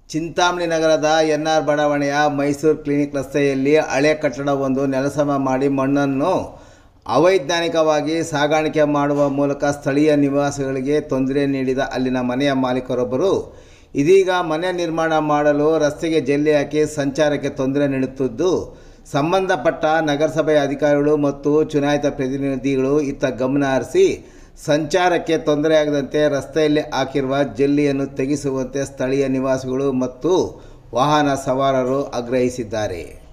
ಚಿಂತಾಮಣಿ ನಗರದ N R ಬಡಾವಣೆಯ Mysuru clinic ರಸ್ತೆಯಲ್ಲಿ ಹಳೆ ಕಟ್ಟಡವೊಂದು ನೆಲಸಮ ಮಾಡಿ ಮಣ್ಣನ್ನು ಅವೈಜ್ಞಾನಿಕವಾಗಿ ಸಾಗಾಣಿಕೆ ಮಾಡುವ ಮೂಲಕ ಸ್ಥಳೀಯ ನಿವಾಸಿಗಳಿಗೆ ತೊಂದರೆ ನೀಡಿದ ಅಲ್ಲಿನ ಮನೆಯ ಮಾಲೀಕರೊಬ್ಬರು ಇದೀಗ ಮನೆ ನಿರ್ಮಾಣ ಮಾಡಲು ರಸ್ತೆಗೆ ಜಲ್ಲಿ ಹಾಕಿ ಸಂಚಾರಕ್ಕೆ ತೊಂದರೆ ನೀಡುತ್ತಿದ್ದು ಸಂಬಂಧಪಟ್ಟ ನಗರಸಭೆಯ ಅಧಿಕಾರಿಗಳು ಮತ್ತು ಚುನಾಯಿತ ಪ್ರತಿನಿಧಿಗಳು ಇತ್ತ ಗಮನ ಹರಿಸಿ ಸಂಚಾರಕ್ಕೆ ತೊಂದರೆಯಾಗದಂತೆ ರಸ್ತೆಯಲ್ಲಿ ಹಾಕಿರುವ ಜಲ್ಲಿಯನ್ನು ತೆಗೆಸುವಂತೆ ಸ್ಥಳೀಯ ನಿವಾಸಿಗಳು ಮತ್ತು ವಾಹನ ಸವಾರರು ಆಗ್ರಹಿಸಿದ್ದಾರೆ